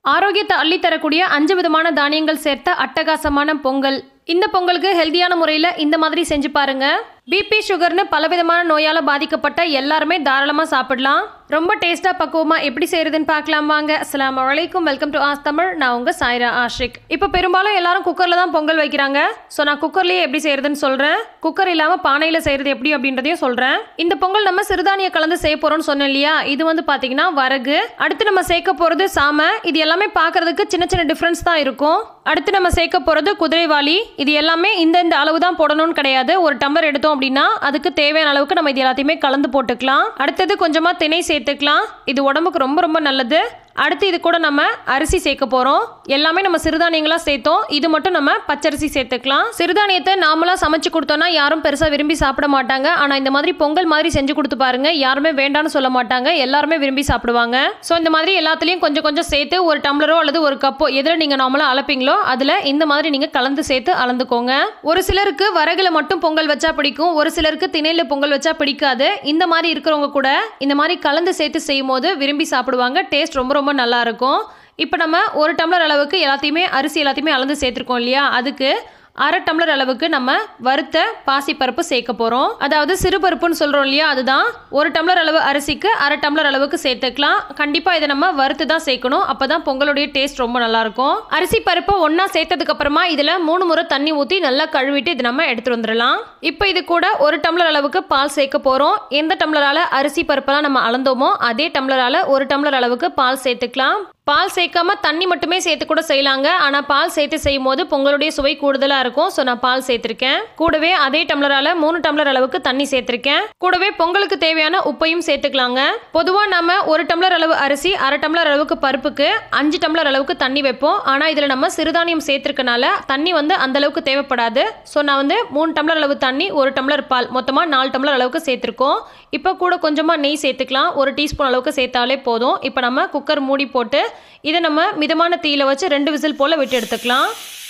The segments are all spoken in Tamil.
ஆரோக்கியத்தை அள்ளித்தரக்கூடிய அஞ்சு விதமான தானியங்கள் சேர்த்த அட்டகாசமான பொங்கல் இந்த பொங்கலுக்கு ஹெல்தியான முறையில் இந்த மாதிரி செஞ்சு பாருங்க பிபி சுகர்னு பலவிதமான நோயால் பாதிக்கப்பட்ட எல்லாருமே தாராளமாக சாப்பிடலாம் ரொம்ப டேஸ்ட்டாக பக்குவமாக எப்படி செய்யறதுன்னு பார்க்கலாம் வாங்க அஸ்லாம் வலைக்கும் வெல்கம் டு ஆஸ் தமிழ் நான் உங்கள் சாய்ரா ஆஷிக் இப்போ பெரும்பாலும் எல்லாரும் குக்கரில் தான் பொங்கல் வைக்கிறாங்க ஸோ நான் குக்கர்லேயே எப்படி செய்யறதுன்னு சொல்கிறேன் குக்கர் இல்லாமல் பானையில் செய்கிறது எப்படி அப்படின்றதையும் சொல்கிறேன் இந்த பொங்கல் நம்ம சிறுதானிய கலந்து செய்ய போகிறோம்னு சொன்னேன் இல்லையா இது வந்து பார்த்தீங்கன்னா வரகு அடுத்து நம்ம சேர்க்க போகிறது சாமை இது எல்லாமே பார்க்கறதுக்கு சின்ன சின்ன டிஃப்ரென்ஸ் தான் இருக்கும் அடுத்து நம்ம சேர்க்க போகிறது குதிரைவாளி இது எல்லாமே இந்த இந்த அளவு தான் போடணும்னு கிடையாது ஒரு டம்ளர் எடுத்தோம் அப்படின்னா அதுக்கு தேவையான அளவுக்கு நம்ம இது எல்லாத்தையுமே கலந்து போட்டுக்கலாம் அடுத்தது கொஞ்சமாக திணை சேர்த்துக்கலாம் இது உடம்புக்கு ரொம்ப ரொம்ப நல்லது அடுத்து இது கூட நம்ம அரிசி சேர்க்க போகிறோம் எல்லாமே நம்ம சிறுதானியங்களாக சேர்த்தோம் இது மட்டும் நம்ம பச்சரிசி சேர்த்துக்கலாம் சிறுதானியத்தை நாமளாக சமைச்சு கொடுத்தோம்னா யாரும் பெருசாக விரும்பி சாப்பிட மாட்டாங்க ஆனால் இந்த மாதிரி பொங்கல் மாதிரி செஞ்சு கொடுத்து பாருங்க யாருமே வேண்டாம்னு சொல்ல மாட்டாங்க எல்லாருமே விரும்பி சாப்பிடுவாங்க ஸோ இந்த மாதிரி எல்லாத்துலேயும் கொஞ்சம் கொஞ்சம் சேர்த்து ஒரு டம்ளரோ அல்லது ஒரு கப்போ எதில் நீங்கள் நார்மலாக அளப்பீங்களோ அதில் இந்த மாதிரி நீங்கள் கலந்து சேர்த்து அளந்துக்கோங்க ஒரு சிலருக்கு வரகுல மட்டும் பொங்கல் வச்சா பிடிக்கும் ஒரு சிலருக்கு திணையில் பொங்கல் வச்சா பிடிக்காது இந்த மாதிரி இருக்கிறவங்க கூட இந்த மாதிரி கலந்து சேர்த்து செய்யும் போது விரும்பி சாப்பிடுவாங்க டேஸ்ட் ரொம்ப ரொம்ப நல்லா இருக்கும் இப்போ நம்ம ஒரு டம்ளர் அளவுக்கு எல்லாத்தையுமே அரிசி எல்லாத்தையுமே அளந்து சேர்த்துருக்கோம் இல்லையா அதுக்கு அரை டம்ளர் அளவுக்கு நம்ம வறுத்த பாசிப்பருப்பு சேர்க்க போகிறோம் அதாவது சிறுபருப்புன்னு சொல்கிறோம் இல்லையா அதுதான் ஒரு டம்ளர் அளவு அரிசிக்கு அரை டம்ளர் அளவுக்கு சேர்த்துக்கலாம் கண்டிப்பாக இதை நம்ம வறுத்து தான் சேர்க்கணும் அப்போ தான் பொங்கலுடைய டேஸ்ட் ரொம்ப நல்லாயிருக்கும் அரிசி பருப்பை ஒன்றா சேர்த்ததுக்கு அப்புறமா இதில் மூணு முறை தண்ணி ஊற்றி நல்லா கழுவிட்டு இது நம்ம எடுத்துகிட்டு வந்துடலாம் இப்போ இது கூட ஒரு டம்ளர் அளவுக்கு பால் சேர்க்க போகிறோம் எந்த டம்ளரால் அரிசி பருப்பெல்லாம் நம்ம அளந்தோமோ அதே டம்ளரால் ஒரு டம்ளர் அளவுக்கு பால் சேர்த்துக்கலாம் பால் சேர்க்காம தண்ணி மட்டுமே சேர்த்து கூட செய்யலாங்க ஆனால் பால் சேர்த்து செய்யும் போது பொங்கலுடைய சுவை கூடுதலாக இருக்கும் ஸோ நான் பால் சேர்த்துருக்கேன் கூடவே அதே டம்ளரால் மூணு டம்ளர் அளவுக்கு தண்ணி சேர்த்துருக்கேன் கூடவே பொங்கலுக்கு தேவையான உப்பையும் சேர்த்துக்கலாங்க பொதுவாக நம்ம ஒரு டம்ளர் அளவு அரிசி அரை டம்ளர் அளவுக்கு பருப்புக்கு அஞ்சு டம்ளர் அளவுக்கு தண்ணி வைப்போம் ஆனால் இதில் நம்ம சிறுதானியம் சேர்த்துருக்கனால தண்ணி வந்து அந்த அளவுக்கு தேவைப்படாது ஸோ நான் வந்து மூணு டம்ளர் அளவு தண்ணி ஒரு டம்ளர் பால் மொத்தமாக நாலு டம்ளர் அளவுக்கு சேர்த்துருக்கோம் இப்போ கூட கொஞ்சமாக நெய் சேர்த்துக்கலாம் ஒரு டீஸ்பூன் அளவுக்கு சேர்த்தாலே போதும் இப்போ நம்ம குக்கர் மூடி போட்டு இதை நம்ம மிதமான தீயில வச்சு ரெண்டு விசில் போல் விட்டு எடுத்துக்கலாம்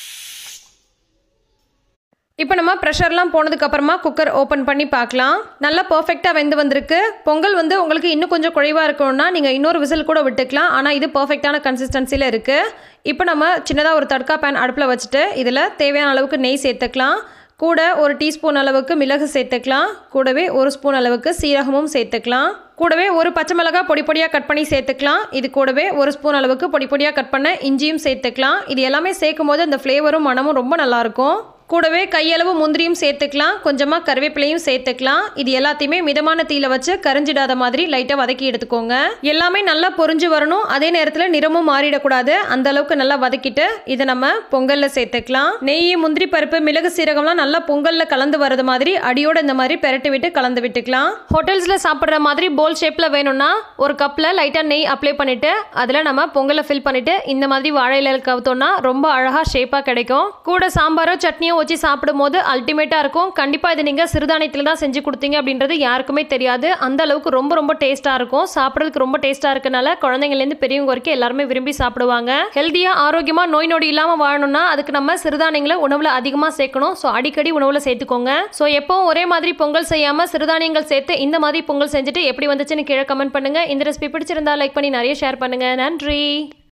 இப்போ நம்ம ப்ரெஷர்லாம் போனதுக்கப்புறமா குக்கர் ஓப்பன் பண்ணி பார்க்கலாம் நல்லா பர்ஃபெக்டாக வெந்து வந்திருக்கு பொங்கல் வந்து உங்களுக்கு இன்னும் கொஞ்சம் குறைவாக இருக்கணும்னா நீங்கள் இன்னொரு விசில் கூட விட்டுக்கலாம் ஆனால் இது பர்ஃபெக்டான கன்சிஸ்டன்சியில் இருக்குது இப்போ நம்ம சின்னதாக ஒரு தட்கா பேன் அடுப்பில் வச்சுட்டு இதில் தேவையான அளவுக்கு நெய் சேர்த்துக்கலாம் கூட ஒரு டீஸ்பூன் அளவுக்கு மிளகு சேர்த்துக்கலாம் கூடவே ஒரு ஸ்பூன் அளவுக்கு சீரகமும் சேர்த்துக்கலாம் கூடவே ஒரு பச்சை மிளகாய் பொடி பொடியாக கட் பண்ணி சேர்த்துக்கலாம் இது கூடவே ஒரு ஸ்பூன் அளவுக்கு பொடி பொடியாக கட் பண்ண இஞ்சியும் சேர்த்துக்கலாம் இது எல்லாமே சேர்க்கும் போது அந்த ஃப்ளேவரும் மனமும் ரொம்ப நல்லாயிருக்கும் கூடவே கையளவு முந்திரியும் சேர்த்துக்கலாம் கொஞ்சமாக கருவேப்பிலையும் சேர்த்துக்கலாம் இது எல்லாத்தையுமே மிதமான தீயில வச்சு கரிஞ்சிடாத மாதிரி லைட்டாக வதக்கி எடுத்துக்கோங்க எல்லாமே நல்லா பொரிஞ்சு வரணும் அதே நேரத்தில் நிறமும் மாறிடக்கூடாது அந்த அளவுக்கு நல்லா வதக்கிட்டு இதை நம்ம பொங்கலில் சேர்த்துக்கலாம் நெய் முந்திரி பருப்பு மிளகு சீரகம்லாம் நல்லா பொங்கலில் கலந்து வரது மாதிரி அடியோட இந்த மாதிரி பெரட்டி விட்டு கலந்து விட்டுக்கலாம் ஹோட்டல்ஸில் சாப்பிட்ற மாதிரி போல் ஷேப்பில் வேணும்னா ஒரு கப்பில் லைட்டாக நெய் அப்ளை பண்ணிவிட்டு அதில் நம்ம பொங்கலை ஃபில் பண்ணிவிட்டு இந்த மாதிரி வாழையில கவுத்தோம்னா ரொம்ப அழகாக ஷேப்பாக கிடைக்கும் கூட சாம்பாரோ சட்னியோ வச்சு சாப்பிடும் போது அல்டிமேட்டாக இருக்கும் கண்டிப்பாக இது நீங்கள் சிறுதானியத்தில் தான் செஞ்சு கொடுத்தீங்க அப்படின்றது யாருக்குமே தெரியாது அந்த அளவுக்கு ரொம்ப ரொம்ப டேஸ்ட்டாக இருக்கும் சாப்பிட்றதுக்கு ரொம்ப டேஸ்ட்டாக இருக்கனால குழந்தைங்கலேருந்து பெரியவங்க வரைக்கும் எல்லாருமே விரும்பி சாப்பிடுவாங்க ஹெல்த்தியாக ஆரோக்கியமாக நோய் நொடி இல்லாமல் வாழணும்னா அதுக்கு நம்ம சிறுதானியங்களை உணவில் அதிகமாக சேர்க்கணும் ஸோ அடிக்கடி உணவில் சேர்த்துக்கோங்க ஸோ எப்பவும் ஒரே மாதிரி பொங்கல் செய்யாமல் சிறுதானியங்கள் சேர்த்து இந்த மாதிரி பொங்கல் செஞ்சுட்டு எப்படி வந்துச்சுன்னு கீழே கமெண்ட் பண்ணுங்கள் இந்த ரெசிபி பிடிச்சிருந்தா லைக் பண்ணி நிறைய ஷேர் பண்ணுங்கள் நன்றி